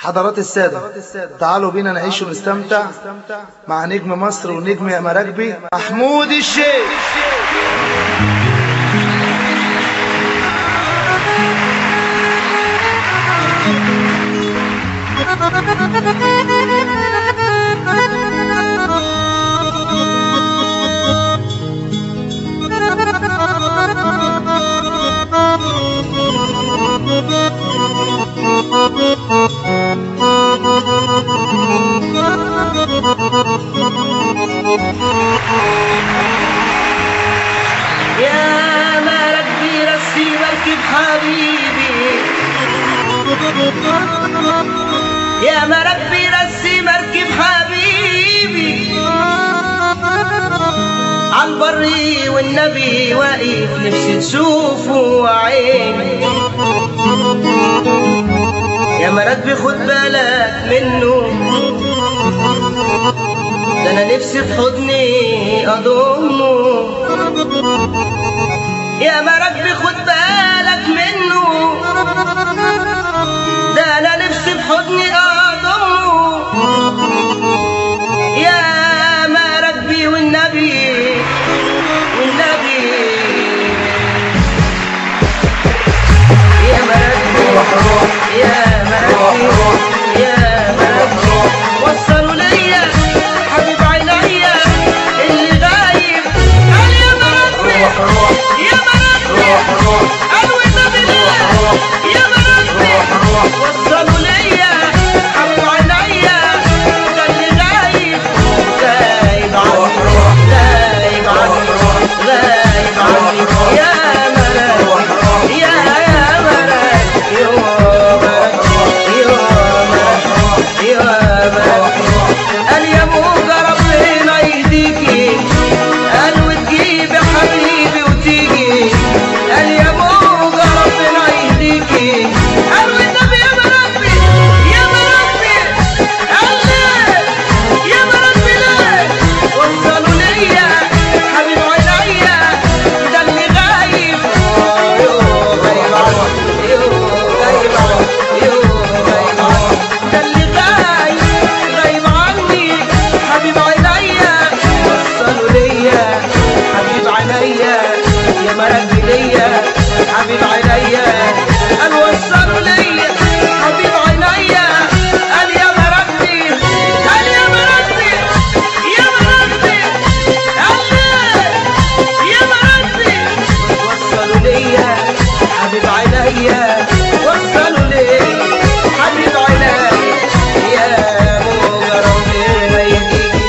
حضرات السادة تعالوا بينا نعيش ونستمتع مع نجم مصر ونجم يا مراكبي محمود الشيخ يا مركبي رسي مركب حبيبي يا مركبي رسي مركب حبيبي عالبري والنبي واقف نفسي تشوفه عيني يا مراكبي خد بالك منه ده انا نفسي في حضني اضمه يا مراكبي خد بالك منه ده انا نفسي في حضني اضمه يا مراكبي والنبي والنبي يا مراكبي يا مراكبي يا مراكبي وصلوا ليا حبيب عينيا اللي غايب قال يا مراكبي يا مراكبي قال والنبي ليه يا مراكبي وصلوا ليا حبيب عينيا ده اللي غايب غايب عني غايب عني غايب عني يا مراكبي يا يا مراكبي يا مراكبي يا مراكبي يا مراكبي قال يا موجة ربنا يهديكي قال وتجيب يا حبيبي وتيجي قال يا موجة ربنا يهديكي قال والنبي يا مربي يا مربي قال ليه يا مربي ليه وصلوا ليا حبيب عينيا ده اللي غايب يوه غايب عني يوه غايب عني يوه غايب عني ده اللي غايب غايب عني حبيب عينيا وصلوا ليا حبيب عينيا يا مربي ليا حبيب عينيا قال وصلوا ليا حبيب عينيا قال يا مربي قال يا مربي يا مربي قال ليه يا مربي وصلوا ليا حبيب عينيا وصلوا ليا حبيب عينيا يا موجة ربنا يهديكي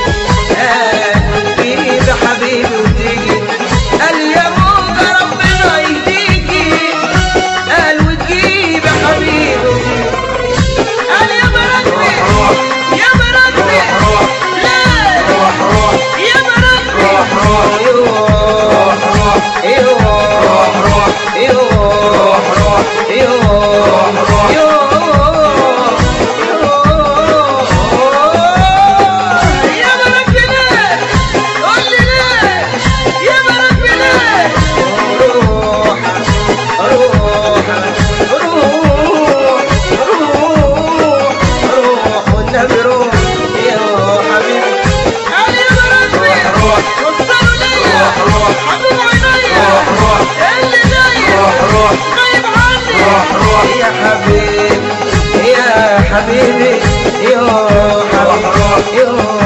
قلبي بحبيبي وتيجي قال يا موجة ربنا يهديكي قال وتجيب حبيبي وتيجي قال يا مربي يا مربي لا يا مربي يوه يوه يوه يا مربي ليه قول لي ليه يا مربي ليه روح روح روح روح روح والنبي روح يا حبيبي قال يا مربي وصلوا ليا حبيب عينيا اللي غايب غايب عني يا حبيبي يا حبيبي يا حبيبي يا